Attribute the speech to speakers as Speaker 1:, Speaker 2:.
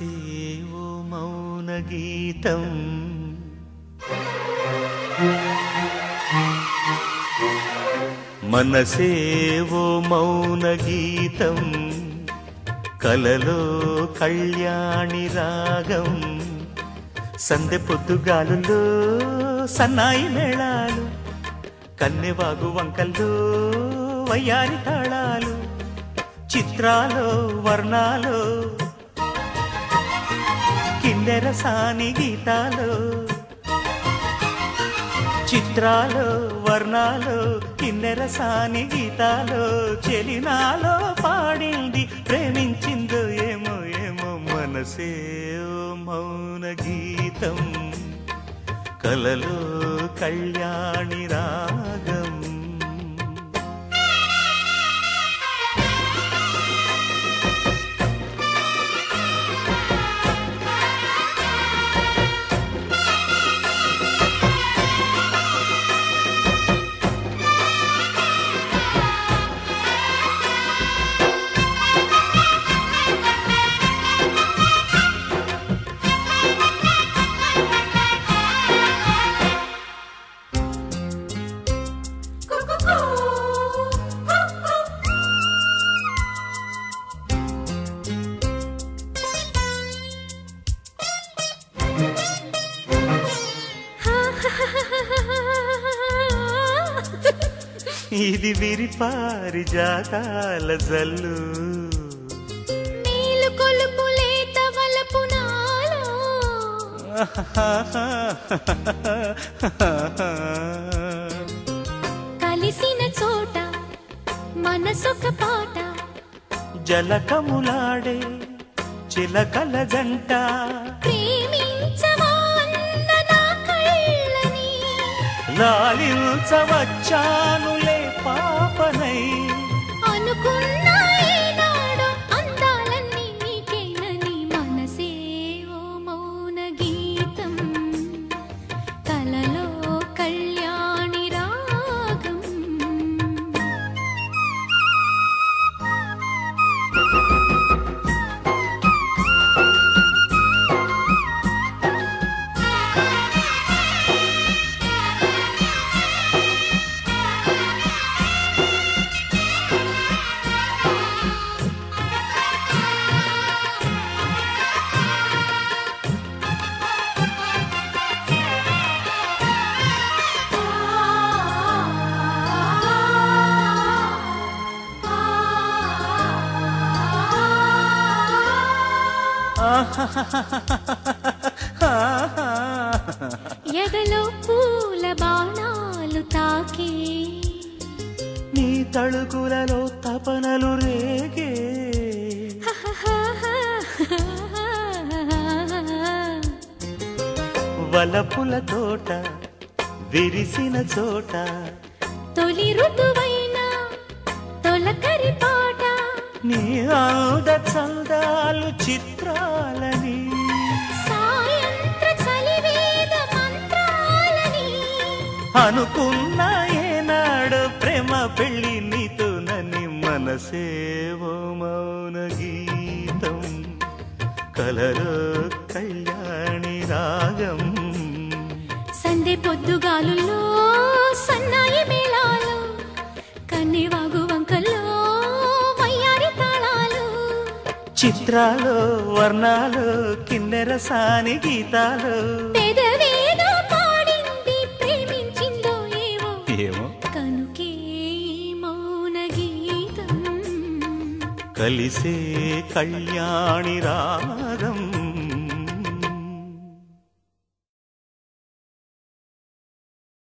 Speaker 1: మనసే ఓ మౌన గీతం మనసే ఓ మౌన గీతం కలలో కళ్యాణి రాగం సందె పొద్దుగాలులో సన్నాయి మేళాలు కన్నెవాగు వంకల్లో వయ్యారి తాళాలు చిత్రాలు వర్ణాలు కిన్నెర సాని గీతాలు చిత్రాలు వర్ణాలు కిన్నెర సాని గీతాలు చెలినాలో పాడింది ప్రేమించిందో ఏమో ఏమో మనసే ఓ మౌన గీతం కలలో కళ్యాణి రాగం ఇది విరిపారి జాతాల జల్లు
Speaker 2: నీలు కొలుపు లేత వలపు నాలో కలిసిన చోట మనసొక పాట
Speaker 1: జలకములాడే చిలకల జంట
Speaker 2: ప్రేమించవా అన్న నా కళ్ళని
Speaker 1: లాలించవచ్చానులే పాపనై
Speaker 2: అనుకున్న ఈనాడు అందాలన్నీ నీకేనని మనసే ఓ మౌన గీతం కలలో కళ్యాణి రాగం ఎదలో పూల బాణాలు తాకి
Speaker 1: నీ తళుకులలో తపనలు రేగే వలపుల తోట విరిసిన చోట
Speaker 2: తొలి ఋతువైన తొలకరి పాట
Speaker 1: నీ ఆద చందాలు చిత్రాలని
Speaker 2: సాయంత్ర చలివేద మంత్రాలని
Speaker 1: అనుకున్న ఏనాడు ప్రేమ పెళ్ళి నీతోనని మనసేవో మౌన గీతం కలలో కళ్యాణి రాగం
Speaker 2: సందె పొద్దుగాలుల్లో సన్నాయి మేళాలు కన్నెవాగు వంకల్లో వయ్యారి తాళాలు
Speaker 1: చిత్రాలు వర్ణాలు కిన్నెర సాని గీతాలు
Speaker 2: పెదవేదో పాడింది ప్రేమించిందో ఏవో
Speaker 1: ఏమో
Speaker 2: కనుకే ఈ మౌన గీతం
Speaker 1: కలిసే కళ్యాణి రాగం